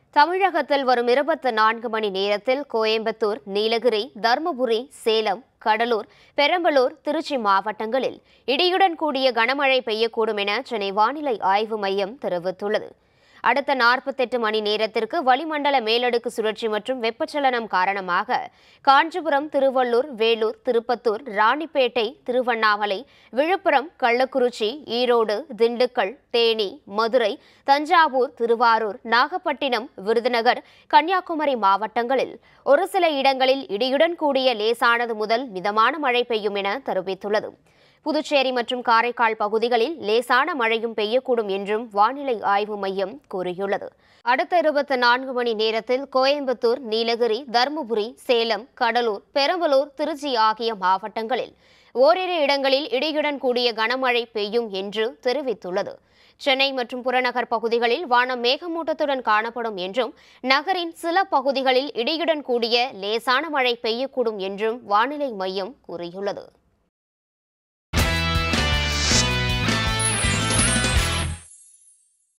தமிழகத்தில் வரும் இருபத்தி நான்கு மணி நேரத்தில் கோயம்புத்தூர் நீலகிரி தருமபுரி சேலம் கடலூர் பெரம்பலூர் திருச்சி மாவட்டங்களில் இடியுடன் கூடிய கனமழை பெய்யக்கூடும் என சென்னை வானிலை ஆய்வு மையம் தெரிவித்துள்ளது அடுத்த நாற்பத்தெட்டு மணி நேரத்திற்கு வளிமண்டல மேலடுக்கு சுழற்சி மற்றும் வெப்பச்சலனம் காரணமாக காஞ்சிபுரம் திருவள்ளூர் வேலூர் திருப்பத்தூர் ராணிப்பேட்டை திருவண்ணாமலை விழுப்புரம் கள்ளக்குறிச்சி ஈரோடு திண்டுக்கல் தேனி மதுரை தஞ்சாவூர் திருவாரூர் நாகப்பட்டினம் விருதுநகர் கன்னியாகுமரி மாவட்டங்களில் ஒரு சில இடங்களில் இடியுடன் கூடிய லேசானது முதல் மிதமான மழை பெய்யும் என தெரிவித்துள்ளது புதுச்சேரி மற்றும் காரைக்கால் பகுதிகளில் லேசான மழையும் பெய்யக்கூடும் என்றும் வானிலை ஆய்வு மையம் கூறியுள்ளது அடுத்த இருபத்தி நான்கு மணி நேரத்தில் கோயம்புத்தூர் நீலகிரி தருமபுரி சேலம் கடலூர் பெரம்பலூர் திருச்சி ஆகிய மாவட்டங்களில் ஓரிரு இடங்களில் இடியுடன் கூடிய கனமழை பெய்யும் என்று தெரிவித்துள்ளது சென்னை மற்றும் புறநகர் பகுதிகளில் வானம் மேகமூட்டத்துடன் காணப்படும் என்றும் நகரின் சில பகுதிகளில் இடியுடன் கூடிய லேசான மழை பெய்யக்கூடும் என்றும் வானிலை மையம் கூறியுள்ளது